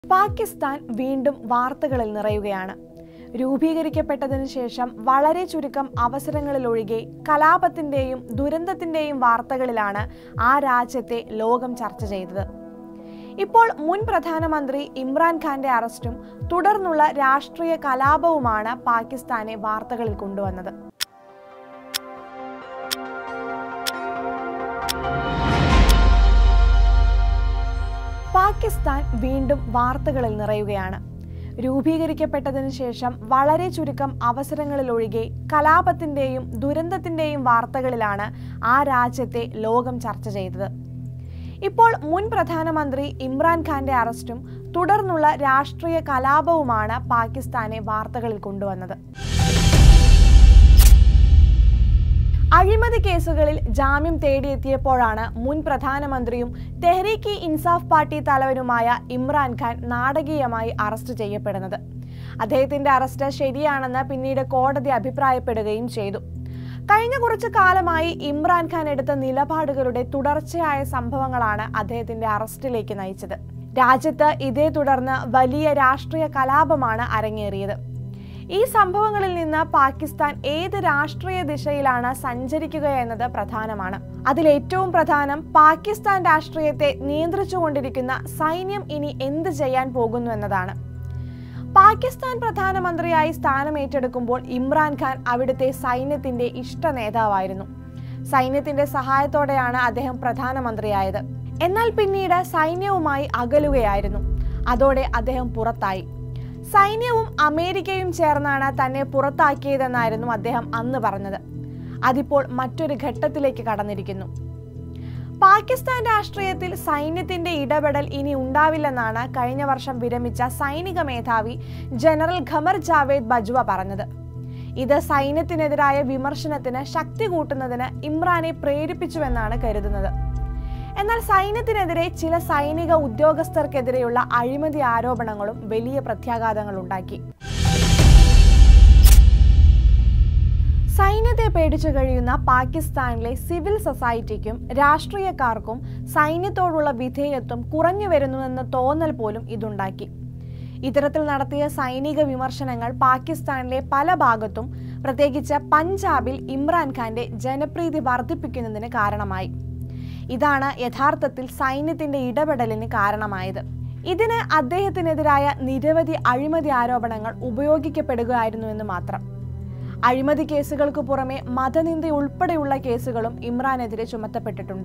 പാകിസ്ഥാൻ വീണ്ടും വാർത്തകളിൽ നിറയുകയാണ് രൂപീകരിക്കപ്പെട്ടതിനു ശേഷം വളരെ ചുരുക്കം അവസരങ്ങളിലൊഴികെ കലാപത്തിന്റെയും ദുരന്തത്തിന്റെയും വാർത്തകളിലാണ് ആ രാജ്യത്തെ ലോകം ചർച്ച ചെയ്തത് ഇപ്പോൾ മുൻ പ്രധാനമന്ത്രി ഇമ്രാൻഖാന്റെ അറസ്റ്റും തുടർന്നുള്ള രാഷ്ട്രീയ കലാപവുമാണ് പാകിസ്ഥാനെ വാർത്തകളിൽ കൊണ്ടുവന്നത് പാകിസ്ഥാൻ വീണ്ടും വാർത്തകളിൽ നിറയുകയാണ് രൂപീകരിക്കപ്പെട്ടതിനു ശേഷം വളരെ ചുരുക്കം അവസരങ്ങളിലൊഴികെ കലാപത്തിന്റെയും ദുരന്തത്തിന്റെയും വാർത്തകളിലാണ് ആ രാജ്യത്തെ ലോകം ചർച്ച ചെയ്തത് ഇപ്പോൾ മുൻ പ്രധാനമന്ത്രി ഇമ്രാൻഖാന്റെ അറസ്റ്റും തുടർന്നുള്ള രാഷ്ട്രീയ കലാപവുമാണ് പാകിസ്ഥാനെ വാർത്തകളിൽ കൊണ്ടുവന്നത് അഴിമതി കേസുകളിൽ ജാമ്യം തേടിയെത്തിയപ്പോഴാണ് മുൻ പ്രധാനമന്ത്രിയും തെഹ്രീക്ക് ഇൻസാഫ് പാർട്ടി തലവനുമായ ഇമ്രാൻഖാൻ നാടകീയമായി അറസ്റ്റ് ചെയ്യപ്പെടുന്നത് അദ്ദേഹത്തിന്റെ അറസ്റ്റ് ശരിയാണെന്ന് പിന്നീട് കോടതി അഭിപ്രായപ്പെടുകയും ചെയ്തു കഴിഞ്ഞ കുറച്ചു കാലമായി ഇമ്രാൻഖാൻ എടുത്ത നിലപാടുകളുടെ തുടർച്ചയായ സംഭവങ്ങളാണ് അദ്ദേഹത്തിന്റെ അറസ്റ്റിലേക്ക് നയിച്ചത് രാജ്യത്ത് ഇതേ തുടർന്ന് വലിയ രാഷ്ട്രീയ കലാപമാണ് അരങ്ങേറിയത് ഈ സംഭവങ്ങളിൽ നിന്ന് പാകിസ്ഥാൻ ഏത് രാഷ്ട്രീയ ദിശയിലാണ് സഞ്ചരിക്കുക എന്നത് പ്രധാനമാണ് അതിലേറ്റവും പ്രധാനം പാകിസ്ഥാൻ രാഷ്ട്രീയത്തെ നിയന്ത്രിച്ചുകൊണ്ടിരിക്കുന്ന സൈന്യം ഇനി എന്ത് ചെയ്യാൻ പോകുന്നു എന്നതാണ് പാകിസ്ഥാൻ പ്രധാനമന്ത്രിയായി സ്ഥാനമേറ്റെടുക്കുമ്പോൾ ഇമ്രാൻഖാൻ അവിടുത്തെ സൈന്യത്തിന്റെ ഇഷ്ട നേതാവായിരുന്നു സൈന്യത്തിന്റെ സഹായത്തോടെയാണ് അദ്ദേഹം പ്രധാനമന്ത്രിയായത് എന്നാൽ പിന്നീട് സൈന്യവുമായി അകലുകയായിരുന്നു അതോടെ അദ്ദേഹം പുറത്തായി സൈന്യവും അമേരിക്കയും ചേർന്നാണ് തന്നെ പുറത്താക്കിയതെന്നായിരുന്നു അദ്ദേഹം അന്ന് പറഞ്ഞത് അതിപ്പോൾ മറ്റൊരു ഘട്ടത്തിലേക്ക് കടന്നിരിക്കുന്നു പാകിസ്ഥാൻ രാഷ്ട്രീയത്തിൽ സൈന്യത്തിന്റെ ഇടപെടൽ ഇനി ഉണ്ടാവില്ലെന്നാണ് കഴിഞ്ഞ വർഷം വിരമിച്ച സൈനിക മേധാവി ജനറൽ ഖമർ ജാവേദ് ബജ്വ പറഞ്ഞത് ഇത് സൈന്യത്തിനെതിരായ വിമർശനത്തിന് ശക്തി കൂട്ടുന്നതിന് ഇമ്രാനെ പ്രേരിപ്പിച്ചുവെന്നാണ് കരുതുന്നത് എന്നാൽ സൈന്യത്തിനെതിരെ ചില സൈനിക ഉദ്യോഗസ്ഥർക്കെതിരെയുള്ള അഴിമതി ആരോപണങ്ങളും വലിയ പ്രത്യാഘാതങ്ങൾ ഉണ്ടാക്കി സൈന്യത്തെ പേടിച്ചു കഴിയുന്ന പാകിസ്ഥാനിലെ സിവിൽ സൊസൈറ്റിക്കും രാഷ്ട്രീയക്കാർക്കും സൈന്യത്തോടുള്ള വിധേയത്വം കുറഞ്ഞു വരുന്നുവെന്ന തോന്നൽ പോലും ഇതുണ്ടാക്കി ഇത്തരത്തിൽ നടത്തിയ സൈനിക വിമർശനങ്ങൾ പാകിസ്ഥാനിലെ പല ഭാഗത്തും പ്രത്യേകിച്ച് പഞ്ചാബിൽ ഇമ്രാൻഖാന്റെ ജനപ്രീതി വർദ്ധിപ്പിക്കുന്നതിന് കാരണമായി ഇതാണ് യഥാർത്ഥത്തിൽ സൈന്യത്തിന്റെ ഇടപെടലിന് കാരണമായത് ഇതിന് അദ്ദേഹത്തിനെതിരായ നിരവധി അഴിമതി ആരോപണങ്ങൾ ഉപയോഗിക്കപ്പെടുകയായിരുന്നു എന്ന് മാത്രം അഴിമതി കേസുകൾക്ക് പുറമെ മതനിന്ദ ഉൾപ്പെടെയുള്ള കേസുകളും ഇമ്രാനെതിരെ ചുമത്തപ്പെട്ടിട്ടുണ്ട്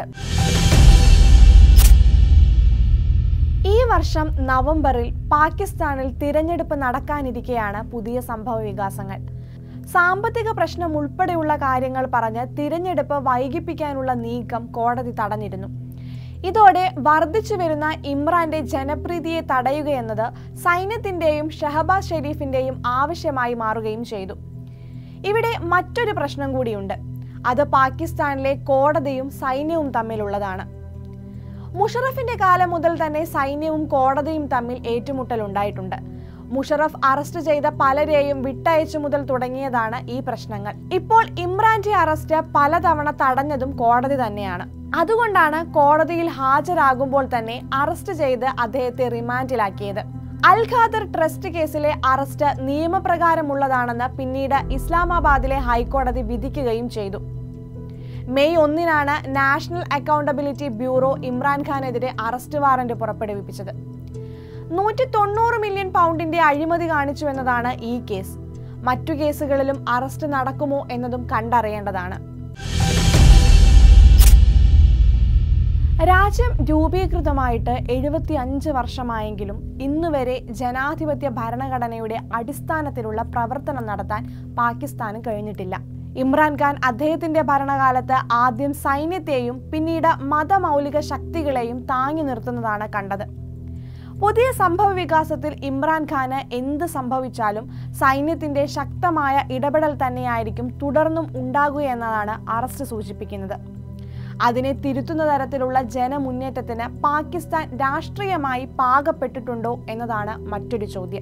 ഈ വർഷം നവംബറിൽ പാകിസ്ഥാനിൽ തിരഞ്ഞെടുപ്പ് നടക്കാനിരിക്കെയാണ് പുതിയ സംഭവ വികാസങ്ങൾ സാമ്പത്തിക പ്രശ്നം ഉൾപ്പെടെയുള്ള കാര്യങ്ങൾ പറഞ്ഞ് തിരഞ്ഞെടുപ്പ് വൈകിപ്പിക്കാനുള്ള നീക്കം കോടതി തടഞ്ഞിരുന്നു ഇതോടെ വർദ്ധിച്ചു വരുന്ന ഇമ്രാന്റെ ജനപ്രീതിയെ തടയുകയെന്നത് സൈന്യത്തിന്റെയും ഷഹബാസ് ഷെരീഫിന്റെയും ആവശ്യമായി മാറുകയും ചെയ്തു ഇവിടെ മറ്റൊരു പ്രശ്നം കൂടിയുണ്ട് അത് പാകിസ്ഥാനിലെ കോടതിയും സൈന്യവും തമ്മിലുള്ളതാണ് മുഷറഫിന്റെ കാലം മുതൽ തന്നെ സൈന്യവും കോടതിയും തമ്മിൽ ഏറ്റുമുട്ടൽ ഉണ്ടായിട്ടുണ്ട് മുഷറഫ് അറസ്റ്റ് ചെയ്ത പലരെയും വിട്ടയച്ചു മുതൽ തുടങ്ങിയതാണ് ഈ പ്രശ്നങ്ങൾ ഇപ്പോൾ ഇമ്രാന്റെ അറസ്റ്റ് പലതവണ തടഞ്ഞതും കോടതി തന്നെയാണ് അതുകൊണ്ടാണ് കോടതിയിൽ ഹാജരാകുമ്പോൾ തന്നെ അറസ്റ്റ് ചെയ്ത് അദ്ദേഹത്തെ റിമാൻഡിലാക്കിയത് അൽ ഖാദർ ട്രസ്റ്റ് കേസിലെ അറസ്റ്റ് നിയമപ്രകാരമുള്ളതാണെന്ന് പിന്നീട് ഇസ്ലാമാബാദിലെ ഹൈക്കോടതി വിധിക്കുകയും ചെയ്തു മെയ് ഒന്നിനാണ് നാഷണൽ അക്കൗണ്ടബിലിറ്റി ബ്യൂറോ ഇമ്രാൻഖാനെതിരെ അറസ്റ്റ് വാറന്റ് പുറപ്പെടുവിപ്പിച്ചത് നൂറ്റി തൊണ്ണൂറ് മില്യൺ പൗണ്ടിന്റെ അഴിമതി കാണിച്ചുവെന്നതാണ് ഈ കേസ് മറ്റു കേസുകളിലും അറസ്റ്റ് നടക്കുമോ എന്നതും കണ്ടറിയേണ്ടതാണ് രാജ്യം രൂപീകൃതമായിട്ട് എഴുപത്തി അഞ്ച് വർഷമായെങ്കിലും ഇന്നുവരെ ജനാധിപത്യ ഭരണഘടനയുടെ അടിസ്ഥാനത്തിലുള്ള പ്രവർത്തനം നടത്താൻ പാകിസ്ഥാന് കഴിഞ്ഞിട്ടില്ല ഇമ്രാൻഖാൻ അദ്ദേഹത്തിന്റെ ഭരണകാലത്ത് ആദ്യം സൈന്യത്തെയും പിന്നീട് മതമൗലിക ശക്തികളെയും താങ്ങി നിർത്തുന്നതാണ് കണ്ടത് പുതിയ സംഭവ വികാസത്തിൽ ഇമ്രാൻഖാന് എന്ത് സംഭവിച്ചാലും സൈന്യത്തിന്റെ ശക്തമായ ഇടപെടൽ തന്നെയായിരിക്കും തുടർന്നും ഉണ്ടാകുകയെന്നതാണ് അറസ്റ്റ് സൂചിപ്പിക്കുന്നത് അതിനെ തിരുത്തുന്ന തരത്തിലുള്ള ജനമുന്നേറ്റത്തിന് പാകിസ്ഥാൻ രാഷ്ട്രീയമായി പാകപ്പെട്ടിട്ടുണ്ടോ എന്നതാണ് മറ്റൊരു ചോദ്യം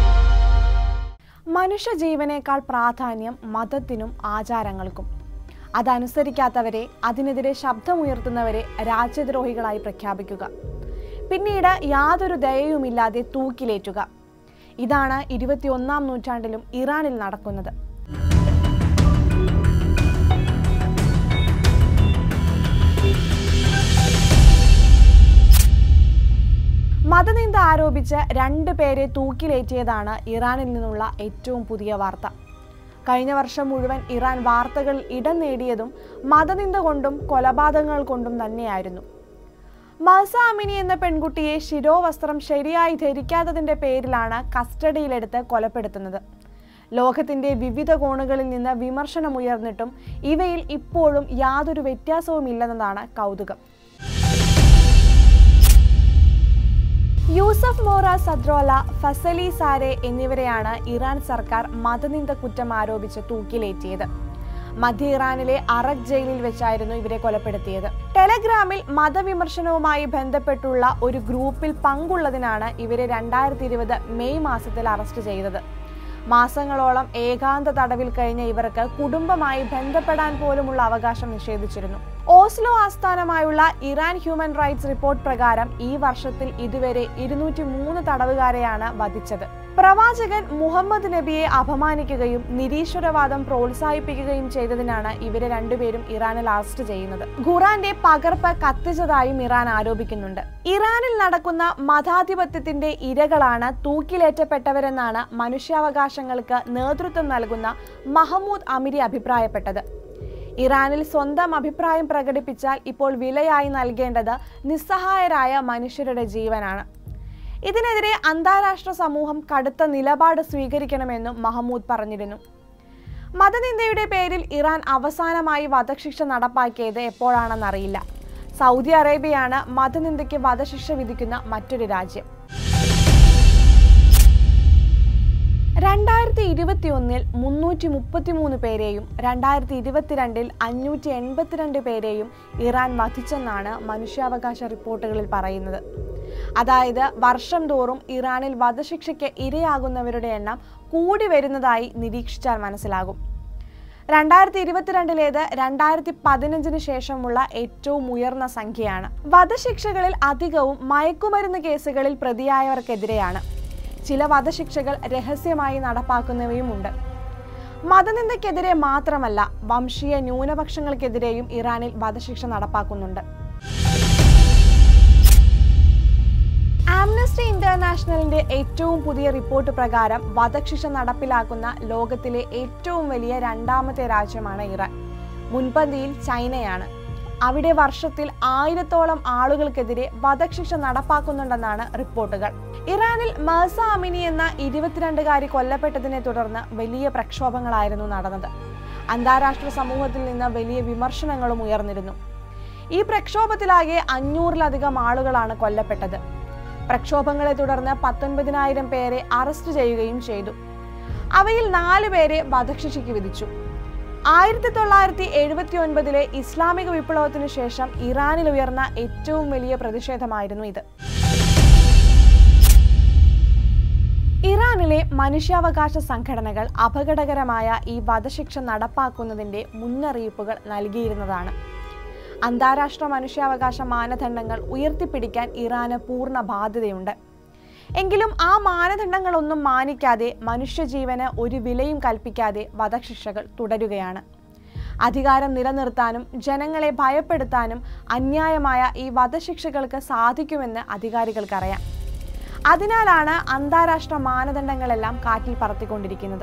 മനുഷ്യജീവനേക്കാൾ പ്രാധാന്യം മതത്തിനും ആചാരങ്ങൾക്കും അതനുസരിക്കാത്തവരെ അതിനെതിരെ ശബ്ദമുയർത്തുന്നവരെ രാജ്യദ്രോഹികളായി പ്രഖ്യാപിക്കുക പിന്നീട് യാതൊരു ദയയുമില്ലാതെ തൂക്കിലേറ്റുക ഇതാണ് ഇരുപത്തിയൊന്നാം നൂറ്റാണ്ടിലും ഇറാനിൽ നടക്കുന്നത് മതനിന്ദ ആരോപിച്ച് രണ്ട് പേരെ തൂക്കിലേറ്റിയതാണ് ഇറാനിൽ നിന്നുള്ള ഏറ്റവും പുതിയ വാർത്ത കഴിഞ്ഞ വർഷം മുഴുവൻ ഇറാൻ വാർത്തകളിൽ ഇടം നേടിയതും മതനിന്ദ കൊണ്ടും കൊലപാതകങ്ങൾ കൊണ്ടും തന്നെയായിരുന്നു മഹസ അമിനി എന്ന പെൺകുട്ടിയെ ശിരോവസ്ത്രം ശരിയായി ധരിക്കാത്തതിന്റെ പേരിലാണ് കസ്റ്റഡിയിലെടുത്ത് കൊലപ്പെടുത്തുന്നത് ലോകത്തിന്റെ വിവിധ കോണുകളിൽ നിന്ന് വിമർശനമുയർന്നിട്ടും ഇവയിൽ ഇപ്പോഴും യാതൊരു വ്യത്യാസവുമില്ലെന്നതാണ് കൗതുകം യൂസഫ് മോറ സദ്രോല ഫസലി സാരെ എന്നിവരെയാണ് ഇറാൻ സർക്കാർ മതനിന്ദ കുറ്റം ആരോപിച്ച് തൂക്കിലേറ്റിയത് മധ്യ ഇറാനിലെ അറക് ജയിലിൽ വെച്ചായിരുന്നു ഇവരെ കൊലപ്പെടുത്തിയത് ടെലഗ്രാമിൽ മതവിമർശനവുമായി ബന്ധപ്പെട്ടുള്ള ഒരു ഗ്രൂപ്പിൽ പങ്കുള്ളതിനാണ് ഇവരെ രണ്ടായിരത്തി ഇരുപത് മെയ് മാസത്തിൽ അറസ്റ്റ് ചെയ്തത് മാസങ്ങളോളം ഏകാന്ത തടവിൽ കഴിഞ്ഞ ഇവർക്ക് കുടുംബമായി ബന്ധപ്പെടാൻ പോലുമുള്ള അവകാശം നിഷേധിച്ചിരുന്നു ഓസ്ലോ ആസ്ഥാനമായുള്ള ഇറാൻ ഹ്യൂമൻ റൈറ്റ്സ് റിപ്പോർട്ട് പ്രകാരം ഈ വർഷത്തിൽ ഇതുവരെ ഇരുന്നൂറ്റി മൂന്ന് തടവുകാരെയാണ് വധിച്ചത് പ്രവാചകൻ മുഹമ്മദ് നബിയെ അപമാനിക്കുകയും നിരീശ്വരവാദം പ്രോത്സാഹിപ്പിക്കുകയും ചെയ്തതിനാണ് ഇവരെ രണ്ടുപേരും ഇറാനിൽ അറസ്റ്റ് ചെയ്യുന്നത് ഖുറാന്റെ പകർപ്പ് കത്തിച്ചതായും ഇറാൻ ആരോപിക്കുന്നുണ്ട് ഇറാനിൽ നടക്കുന്ന മതാധിപത്യത്തിന്റെ ഇരകളാണ് തൂക്കിലേറ്റപ്പെട്ടവരെന്നാണ് മനുഷ്യാവകാശങ്ങൾക്ക് നേതൃത്വം നൽകുന്ന മഹമ്മൂദ് അമിരി അഭിപ്രായപ്പെട്ടത് ഇറാനിൽ സ്വന്തം അഭിപ്രായം പ്രകടിപ്പിച്ചാൽ ഇപ്പോൾ വിലയായി നൽകേണ്ടത് നിസ്സഹായരായ മനുഷ്യരുടെ ജീവനാണ് ഇതിനെതിരെ അന്താരാഷ്ട്ര സമൂഹം കടുത്ത നിലപാട് സ്വീകരിക്കണമെന്നും മഹമ്മൂദ് പറഞ്ഞിരുന്നു മതനിന്ദയുടെ പേരിൽ ഇറാൻ അവസാനമായി വധശിക്ഷ നടപ്പാക്കിയത് എപ്പോഴാണെന്നറിയില്ല സൗദി അറേബ്യയാണ് മതനിന്ദയ്ക്ക് വധശിക്ഷ വിധിക്കുന്ന മറ്റൊരു രാജ്യം രണ്ടായിരത്തി ഇരുപത്തി ഒന്നിൽ മുന്നൂറ്റി മുപ്പത്തിമൂന്ന് പേരെയും രണ്ടായിരത്തി ഇരുപത്തിരണ്ടിൽ അഞ്ഞൂറ്റി എൺപത്തിരണ്ട് പേരെയും ഇറാൻ വധിച്ചെന്നാണ് മനുഷ്യാവകാശ റിപ്പോർട്ടുകളിൽ പറയുന്നത് അതായത് വർഷം തോറും ഇറാനിൽ വധശിക്ഷയ്ക്ക് ഇരയാകുന്നവരുടെ എണ്ണം കൂടി വരുന്നതായി നിരീക്ഷിച്ചാൽ മനസ്സിലാകും രണ്ടായിരത്തി ഇരുപത്തിരണ്ടിലേത് രണ്ടായിരത്തി പതിനഞ്ചിന് ശേഷമുള്ള ഏറ്റവും ഉയർന്ന സംഖ്യയാണ് വധശിക്ഷകളിൽ അധികവും മയക്കുമരുന്ന് കേസുകളിൽ പ്രതിയായവർക്കെതിരെയാണ് ചില വധശിക്ഷകൾ രഹസ്യമായി നടപ്പാക്കുന്നവയുമുണ്ട് മതനിന്ദയ്ക്കെതിരെ മാത്രമല്ല വംശീയ ന്യൂനപക്ഷങ്ങൾക്കെതിരെയും ഇറാനിൽ വധശിക്ഷ നടപ്പാക്കുന്നുണ്ട് ആംനസ്റ്റി ഇന്റർനാഷണലിന്റെ ഏറ്റവും പുതിയ റിപ്പോർട്ട് പ്രകാരം വധശിക്ഷ നടപ്പിലാക്കുന്ന ലോകത്തിലെ ഏറ്റവും വലിയ രണ്ടാമത്തെ രാജ്യമാണ് ഇറാൻ മുൻപന്തിയിൽ ചൈനയാണ് അവിടെ വർഷത്തിൽ ആയിരത്തോളം ആളുകൾക്കെതിരെ വധശിക്ഷ നടപ്പാക്കുന്നുണ്ടെന്നാണ് റിപ്പോർട്ടുകൾ ഇറാനിൽ മഹസ അമിനി എന്ന ഇരുപത്തിരണ്ടുകാരി കൊല്ലപ്പെട്ടതിനെ തുടർന്ന് വലിയ പ്രക്ഷോഭങ്ങളായിരുന്നു നടന്നത് അന്താരാഷ്ട്ര സമൂഹത്തിൽ നിന്ന് വലിയ വിമർശനങ്ങളും ഉയർന്നിരുന്നു ഈ പ്രക്ഷോഭത്തിലാകെ അഞ്ഞൂറിലധികം ആളുകളാണ് കൊല്ലപ്പെട്ടത് പ്രക്ഷോഭങ്ങളെ തുടർന്ന് പത്തൊൻപതിനായിരം പേരെ അറസ്റ്റ് ചെയ്യുകയും ചെയ്തു അവയിൽ നാല് പേരെ വധശിക്ഷയ്ക്ക് വിധിച്ചു ആയിരത്തി തൊള്ളായിരത്തി എഴുപത്തി ഒൻപതിലെ ഇസ്ലാമിക വിപ്ലവത്തിനു ശേഷം ഇറാനിൽ ഉയർന്ന ഏറ്റവും വലിയ പ്രതിഷേധമായിരുന്നു ഇത് ഇറാനിലെ മനുഷ്യാവകാശ സംഘടനകൾ അപകടകരമായ ഈ വധശിക്ഷ നടപ്പാക്കുന്നതിന്റെ മുന്നറിയിപ്പുകൾ നൽകിയിരുന്നതാണ് അന്താരാഷ്ട്ര മനുഷ്യാവകാശ മാനദണ്ഡങ്ങൾ ഉയർത്തിപ്പിടിക്കാൻ ഇറാന് പൂർണ്ണ ബാധ്യതയുണ്ട് എങ്കിലും ആ മാനദണ്ഡങ്ങളൊന്നും മാനിക്കാതെ മനുഷ്യജീവന് ഒരു വിലയും കൽപ്പിക്കാതെ വധശിക്ഷകൾ തുടരുകയാണ് അധികാരം നിലനിർത്താനും ജനങ്ങളെ ഭയപ്പെടുത്താനും അന്യായമായ ഈ വധശിക്ഷകൾക്ക് സാധിക്കുമെന്ന് അധികാരികൾക്കറിയാം അതിനാലാണ് അന്താരാഷ്ട്ര മാനദണ്ഡങ്ങളെല്ലാം കാറ്റിൽ പറത്തിക്കൊണ്ടിരിക്കുന്നത്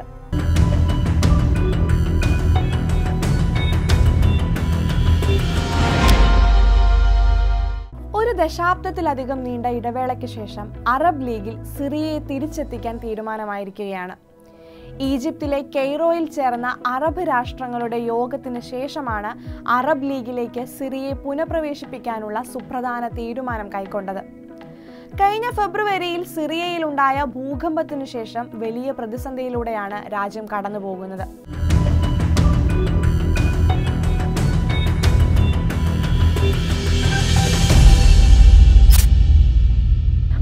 ഒരു ദശാബ്ദത്തിലധികം നീണ്ട ഇടവേളയ്ക്ക് ശേഷം അറബ് ലീഗിൽ സിറിയയെ തിരിച്ചെത്തിക്കാൻ തീരുമാനമായിരിക്കുകയാണ് ഈജിപ്തിലെ കെയ്റോയിൽ ചേർന്ന അറബ് രാഷ്ട്രങ്ങളുടെ യോഗത്തിന് ശേഷമാണ് അറബ് ലീഗിലേക്ക് സിറിയയെ പുനഃപ്രവേശിപ്പിക്കാനുള്ള സുപ്രധാന തീരുമാനം കൈക്കൊണ്ടത് കഴിഞ്ഞ ഫെബ്രുവരിയിൽ സിറിയയിൽ ഉണ്ടായ ഭൂകമ്പത്തിനു ശേഷം വലിയ പ്രതിസന്ധിയിലൂടെയാണ് രാജ്യം കടന്നുപോകുന്നത്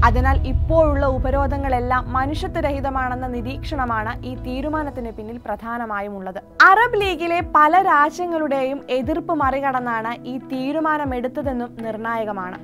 അതിനാൽ ഇപ്പോഴുള്ള ഉപരോധങ്ങളെല്ലാം മനുഷ്യത്വരഹിതമാണെന്ന നിരീക്ഷണമാണ് ഈ തീരുമാനത്തിന് പിന്നിൽ പ്രധാനമായും ഉള്ളത് അറബ് ലീഗിലെ പല രാജ്യങ്ങളുടെയും എതിർപ്പ് മറികടന്നാണ് ഈ തീരുമാനമെടുത്തതെന്നും നിർണായകമാണ്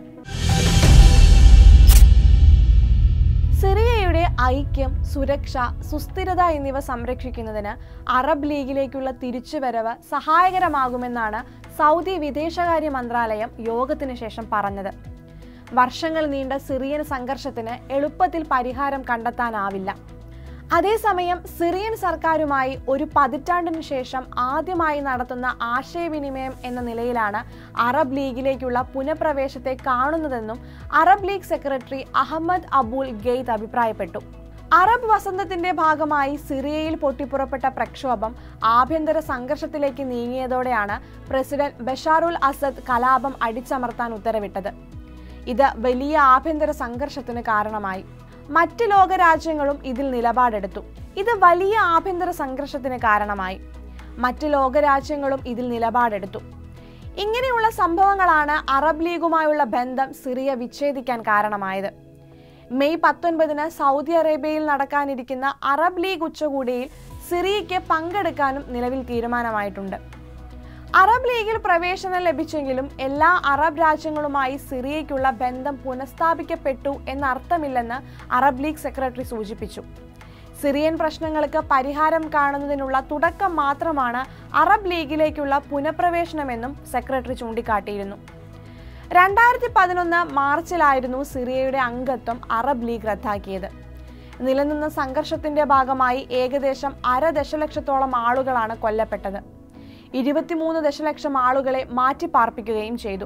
സിറിയയുടെ ഐക്യം സുരക്ഷ സുസ്ഥിരത എന്നിവ സംരക്ഷിക്കുന്നതിന് അറബ് ലീഗിലേക്കുള്ള തിരിച്ചുവരവ് സഹായകരമാകുമെന്നാണ് സൗദി വിദേശകാര്യ മന്ത്രാലയം യോഗത്തിന് ശേഷം പറഞ്ഞത് വർഷങ്ങൾ നീണ്ട സിറിയൻ സംഘർഷത്തിന് എളുപ്പത്തിൽ പരിഹാരം കണ്ടെത്താനാവില്ല അതേസമയം സിറിയൻ സർക്കാരുമായി ഒരു പതിറ്റാണ്ടിനു ശേഷം ആദ്യമായി നടത്തുന്ന ആശയവിനിമയം എന്ന നിലയിലാണ് അറബ് ലീഗിലേക്കുള്ള പുനഃപ്രവേശത്തെ കാണുന്നതെന്നും Arab league secretary Ahmed Abul Gheit അഭിപ്രായപ്പെട്ടു അറബ് വസന്തത്തിന്റെ ഭാഗമായി സിറിയയിൽ പൊട്ടിപ്പുറപ്പെട്ട പ്രക്ഷോഭം ആഭ്യന്തര സംഘർഷത്തിലേക്ക് നീങ്ങിയതോടെയാണ് പ്രസിഡന്റ് ബഷാറുൽ അസദ് കലാപം അടിച്ചമർത്താൻ ഉത്തരവിട്ടത് ഇത് വലിയ ആഭ്യന്തര സംഘർഷത്തിന് കാരണമായി മറ്റ് ലോകരാജ്യങ്ങളും ഇതിൽ നിലപാടെടുത്തു ഇത് വലിയ ആഭ്യന്തര സംഘർഷത്തിന് കാരണമായി മറ്റ് ലോകരാജ്യങ്ങളും ഇതിൽ നിലപാടെടുത്തു ഇങ്ങനെയുള്ള സംഭവങ്ങളാണ് അറബ് ലീഗുമായുള്ള ബന്ധം സിറിയ വിച്ഛേദിക്കാൻ കാരണമായത് മെയ് പത്തൊൻപതിന് സൗദി അറേബ്യയിൽ നടക്കാനിരിക്കുന്ന അറബ് ലീഗ് ഉച്ചകോടിയിൽ സിറിയയ്ക്ക് പങ്കെടുക്കാനും നിലവിൽ തീരുമാനമായിട്ടുണ്ട് അറബ് ലീഗിൽ പ്രവേശനം ലഭിച്ചെങ്കിലും എല്ലാ അറബ് രാജ്യങ്ങളുമായി സിറിയയ്ക്കുള്ള ബന്ധം പുനഃസ്ഥാപിക്കപ്പെട്ടു എന്നർത്ഥമില്ലെന്ന് അറബ് ലീഗ് സെക്രട്ടറി സൂചിപ്പിച്ചു സിറിയൻ പ്രശ്നങ്ങൾക്ക് പരിഹാരം കാണുന്നതിനുള്ള തുടക്കം മാത്രമാണ് അറബ് ലീഗിലേക്കുള്ള പുനഃപ്രവേശനമെന്നും സെക്രട്ടറി ചൂണ്ടിക്കാട്ടിയിരുന്നു രണ്ടായിരത്തി പതിനൊന്ന് മാർച്ചിലായിരുന്നു സിറിയയുടെ അംഗത്വം അറബ് ലീഗ് റദ്ദാക്കിയത് നിലനിന്ന സംഘർഷത്തിന്റെ ഭാഗമായി ഏകദേശം അര ദശലക്ഷത്തോളം ആളുകളാണ് കൊല്ലപ്പെട്ടത് ഇരുപത്തിമൂന്ന് ദശലക്ഷം ആളുകളെ മാറ്റിപ്പാർപ്പിക്കുകയും ചെയ്തു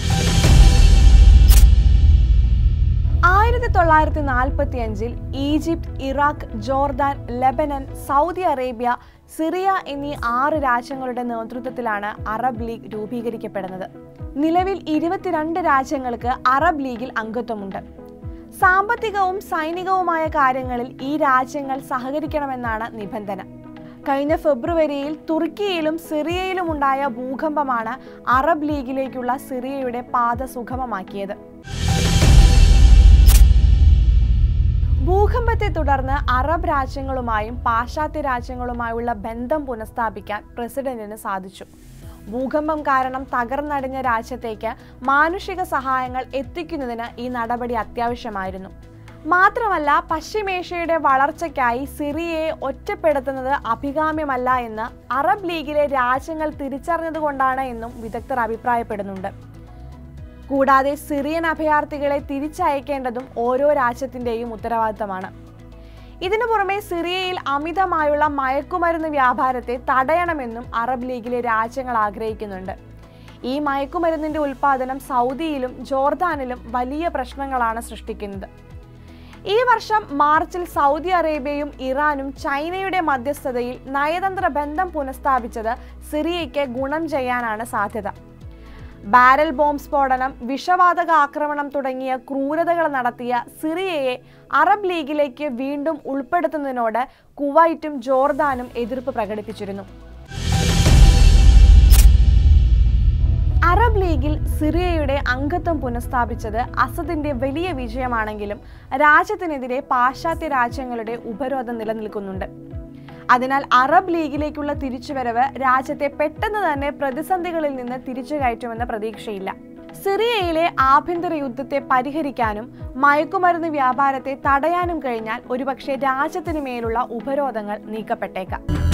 ആയിരത്തി തൊള്ളായിരത്തി നാൽപ്പത്തി അഞ്ചിൽ Egypt Iraq Jordan Lebanon Saudi Arabia Syria എന്നീ ആറ് രാജ്യങ്ങളുടെ നേതൃത്വത്തിലാണ് അറബ് ലീഗ് രൂപീകരിക്കപ്പെടുന്നത് നിലവിൽ ഇരുപത്തിരണ്ട് രാജ്യങ്ങൾക്ക് അറബ് ലീഗിൽ അംഗത്വമുണ്ട് സാമ്പത്തികവും സൈനികവുമായ കാര്യങ്ങളിൽ ഈ രാജ്യങ്ങൾ സഹകരിക്കണമെന്നാണ് നിബന്ധന കഴിഞ്ഞ ഫെബ്രുവരിയിൽ തുർക്കിയിലും സിറിയയിലും ഉണ്ടായ ഭൂകമ്പമാണ് അറബ് ലീഗിലേക്കുള്ള സിറിയയുടെ പാത സുഗമമാക്കിയത് ഭൂകമ്പത്തെ തുടർന്ന് അറബ് രാജ്യങ്ങളുമായും പാശ്ചാത്യ രാജ്യങ്ങളുമായുള്ള ബന്ധം പുനഃസ്ഥാപിക്കാൻ പ്രസിഡന്റിന് സാധിച്ചു ഭൂകമ്പം കാരണം തകർന്നടിഞ്ഞ രാജ്യത്തേക്ക് മാനുഷിക സഹായങ്ങൾ എത്തിക്കുന്നതിന് ഈ നടപടി അത്യാവശ്യമായിരുന്നു മാത്രമല്ല പശ്ചിമേഷ്യയുടെ വളർച്ചയ്ക്കായി സിറിയയെ ഒറ്റപ്പെടുത്തുന്നത് അഭികാമ്യമല്ല എന്ന് അറബ് ലീഗിലെ രാജ്യങ്ങൾ തിരിച്ചറിഞ്ഞതുകൊണ്ടാണ് എന്നും വിദഗ്ധർ അഭിപ്രായപ്പെടുന്നുണ്ട് കൂടാതെ സിറിയൻ അഭയാർത്ഥികളെ തിരിച്ചയക്കേണ്ടതും ഓരോ രാജ്യത്തിന്റെയും ഉത്തരവാദിത്തമാണ് ഇതിനു പുറമെ സിറിയയിൽ അമിതമായുള്ള മയക്കുമരുന്ന് വ്യാപാരത്തെ തടയണമെന്നും അറബ് ലീഗിലെ രാജ്യങ്ങൾ ആഗ്രഹിക്കുന്നുണ്ട് ഈ മയക്കുമരുന്നിന്റെ ഉൽപ്പാദനം സൗദിയിലും ജോർദാനിലും വലിയ പ്രശ്നങ്ങളാണ് സൃഷ്ടിക്കുന്നത് ഈ വർഷം മാർച്ചിൽ സൗദി അറേബ്യയും ഇറാനും ചൈനയുടെ മധ്യസ്ഥതയിൽ നയതന്ത്ര ബന്ധം പുനഃസ്ഥാപിച്ചത് സിറിയയ്ക്ക് ഗുണം ചെയ്യാനാണ് സാധ്യത ബാരൽ ബോംബ് സ്ഫോടനം വിഷവാതക ആക്രമണം തുടങ്ങിയ ക്രൂരതകൾ നടത്തിയ സിറിയയെ അറബ് ലീഗിലേക്ക് വീണ്ടും ഉൾപ്പെടുത്തുന്നതിനോട് കുവൈറ്റും ജോർദാനും എതിർപ്പ് പ്രകടിപ്പിച്ചിരുന്നു അറബ് ലീഗിൽ സിറിയയുടെ അംഗത്വം പുനഃസ്ഥാപിച്ചത് അസദിന്റെ വലിയ വിജയമാണെങ്കിലും രാജ്യത്തിനെതിരെ പാശ്ചാത്യ രാജ്യങ്ങളുടെ ഉപരോധം നിലനിൽക്കുന്നുണ്ട് അതിനാൽ അറബ് ലീഗിലേക്കുള്ള തിരിച്ചുവരവ് രാജ്യത്തെ പെട്ടെന്ന് തന്നെ പ്രതിസന്ധികളിൽ നിന്ന് തിരിച്ചു കയറ്റുമെന്ന പ്രതീക്ഷയില്ല സിറിയയിലെ ആഭ്യന്തര യുദ്ധത്തെ പരിഹരിക്കാനും മയക്കുമരുന്ന് വ്യാപാരത്തെ തടയാനും കഴിഞ്ഞാൽ ഒരുപക്ഷെ രാജ്യത്തിനു മേലുള്ള ഉപരോധങ്ങൾ നീക്കപ്പെട്ടേക്കാം